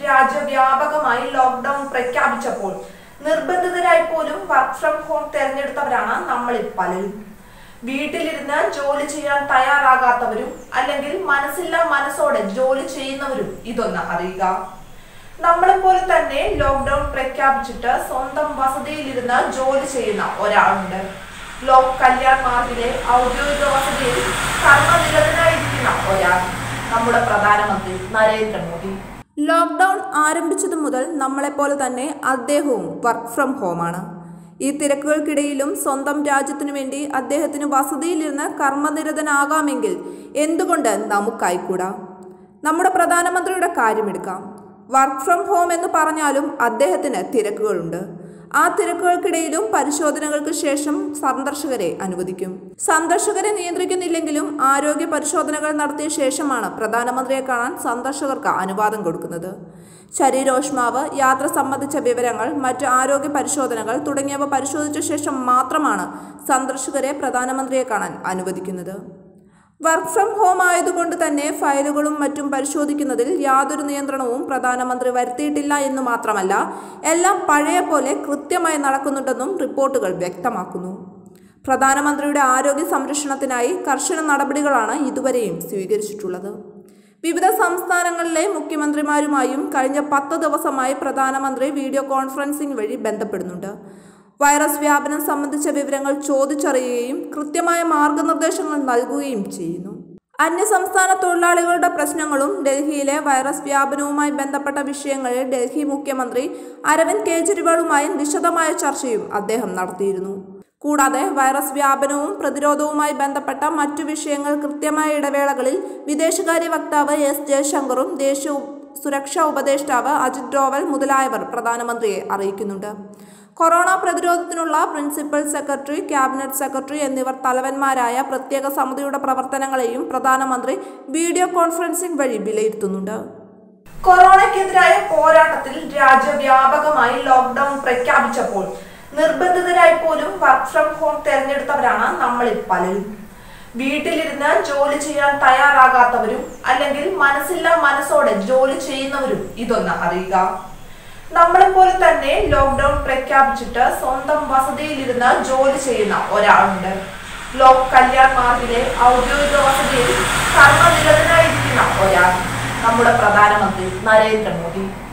രാജ്യവ്യാപകമായി ലോക്ക്ഡൌൺ പ്രഖ്യാപിച്ചപ്പോൾ നിർബന്ധിതരായി പോലും വർക്ക് ഫ്രം ഹോം തെരഞ്ഞെടുത്തവരാണ് നമ്മളിൽ പലരും വീട്ടിലിരുന്ന് ജോലി ചെയ്യാൻ തയ്യാറാകാത്തവരും അല്ലെങ്കിൽ മനസ്സില്ല മനസ്സോടെ ജോലി ചെയ്യുന്നവരും ഇതൊന്ന് അറിയുക നമ്മളെപ്പോലെ തന്നെ ലോക്ക്ഡൌൺ പ്രഖ്യാപിച്ചിട്ട് സ്വന്തം വസതിയിലിരുന്ന് ജോലി ചെയ്യുന്ന ഒരാളുണ്ട് ലോക് കല്യാൺ മാർഗിലെ ഔദ്യോഗിക വസതിയിൽ കർമ്മനിരതനായിരിക്കുന്ന ഒരാൾ നമ്മുടെ പ്രധാനമന്ത്രി നരേന്ദ്രമോദി ലോക്ക്ഡൌൺ ആരംഭിച്ചതു മുതൽ നമ്മളെപ്പോലെ തന്നെ അദ്ദേഹവും വർക്ക് ഫ്രം ഹോമാണ് ഈ തിരക്കുകൾക്കിടയിലും സ്വന്തം രാജ്യത്തിനു വേണ്ടി അദ്ദേഹത്തിന് വസതിയിലിരുന്ന് കർമ്മനിരതനാകാമെങ്കിൽ എന്തുകൊണ്ട് നമുക്കായിക്കൂടാ നമ്മുടെ പ്രധാനമന്ത്രിയുടെ കാര്യമെടുക്കാം വർക്ക് ഫ്രം ഹോം എന്ന് പറഞ്ഞാലും അദ്ദേഹത്തിന് തിരക്കുകളുണ്ട് ആ തിരക്കുകൾക്കിടയിലും പരിശോധനകൾക്ക് ശേഷം സന്ദർശകരെ അനുവദിക്കും സന്ദർശകരെ നിയന്ത്രിക്കുന്നില്ലെങ്കിലും ആരോഗ്യ പരിശോധനകൾ നടത്തിയ ശേഷമാണ് പ്രധാനമന്ത്രിയെ കാണാൻ സന്ദർശകർക്ക് അനുവാദം കൊടുക്കുന്നത് ശരീരോഷ്മാവ് യാത്ര സംബന്ധിച്ച വിവരങ്ങൾ മറ്റ് ആരോഗ്യ പരിശോധനകൾ തുടങ്ങിയവ പരിശോധിച്ച ശേഷം മാത്രമാണ് സന്ദർശകരെ പ്രധാനമന്ത്രിയെ കാണാൻ അനുവദിക്കുന്നത് വർക്ക് ഫ്രം ഹോം ആയതുകൊണ്ട് തന്നെ ഫയലുകളും മറ്റും പരിശോധിക്കുന്നതിൽ യാതൊരു നിയന്ത്രണവും പ്രധാനമന്ത്രി വരുത്തിയിട്ടില്ല എന്ന് മാത്രമല്ല എല്ലാം പഴയ പോലെ കൃത്യമായി നടക്കുന്നുണ്ടെന്നും റിപ്പോർട്ടുകൾ വ്യക്തമാക്കുന്നു പ്രധാനമന്ത്രിയുടെ ആരോഗ്യ സംരക്ഷണത്തിനായി കർശന നടപടികളാണ് ഇതുവരെയും സ്വീകരിച്ചിട്ടുള്ളത് വിവിധ സംസ്ഥാനങ്ങളിലെ മുഖ്യമന്ത്രിമാരുമായും കഴിഞ്ഞ പത്ത് ദിവസമായി പ്രധാനമന്ത്രി വീഡിയോ കോൺഫറൻസിംഗ് വഴി ബന്ധപ്പെടുന്നുണ്ട് വൈറസ് വ്യാപനം സംബന്ധിച്ച വിവരങ്ങൾ ചോദിച്ചറിയുകയും കൃത്യമായ മാർഗനിർദ്ദേശങ്ങൾ നൽകുകയും ചെയ്യുന്നു അന്യസംസ്ഥാന തൊഴിലാളികളുടെ പ്രശ്നങ്ങളും ഡൽഹിയിലെ വൈറസ് വ്യാപനവുമായി ബന്ധപ്പെട്ട വിഷയങ്ങളിൽ ഡൽഹി മുഖ്യമന്ത്രി അരവിന്ദ് കെജ്രിവാളുമായും വിശദമായ ചർച്ചയും അദ്ദേഹം നടത്തിയിരുന്നു കൂടാതെ വൈറസ് വ്യാപനവും പ്രതിരോധവുമായി ബന്ധപ്പെട്ട മറ്റു വിഷയങ്ങൾ കൃത്യമായ ഇടവേളകളിൽ വിദേശകാര്യ വക്താവ് എസ് ജയശങ്കറും ദേശീയ സുരക്ഷാ ഉപദേഷ്ടാവ് അജിത് ഡോവൽ മുതലായവർ പ്രധാനമന്ത്രിയെ അറിയിക്കുന്നുണ്ട് കൊറോണ പ്രതിരോധത്തിനുള്ള പ്രിൻസിപ്പൽ സെക്രട്ടറി ക്യാബിനറ്റ് സെക്രട്ടറി എന്നിവർ തലവന്മാരായ പ്രത്യേക സമിതിയുടെ പ്രവർത്തനങ്ങളെയും പ്രധാനമന്ത്രി വീഡിയോ കോൺഫറൻസിംഗ് വഴി വിലയിരുത്തുന്നുണ്ട് കൊറോണയ്ക്കെതിരായ പോരാട്ടത്തിൽ രാജ്യവ്യാപകമായി ലോക്ക്ഡൌൺ പ്രഖ്യാപിച്ചപ്പോൾ നിർബന്ധിതരായി പോലും വർക്ക് ഫ്രം ഹോം തെരഞ്ഞെടുത്തവരാണ് നമ്മളിൽ പലരും വീട്ടിലിരുന്ന് ജോലി ചെയ്യാൻ തയ്യാറാകാത്തവരും അല്ലെങ്കിൽ മനസ്സില്ല മനസ്സോടെ ജോലി ചെയ്യുന്നവരും ഇതൊന്ന് അറിയുക നമ്മളെപ്പോലെ തന്നെ ലോക്ക്ഡൌൺ പ്രഖ്യാപിച്ചിട്ട് സ്വന്തം വസതിയിലിരുന്ന് ജോലി ചെയ്യുന്ന ഒരാളുണ്ട് ലോക് കല്യാൺ മാർഗിലെ ഔദ്യോഗിക വസതിയിൽ കർമ്മനിരതനായിരിക്കുന്ന ഒരാൾ നമ്മുടെ പ്രധാനമന്ത്രി നരേന്ദ്രമോദി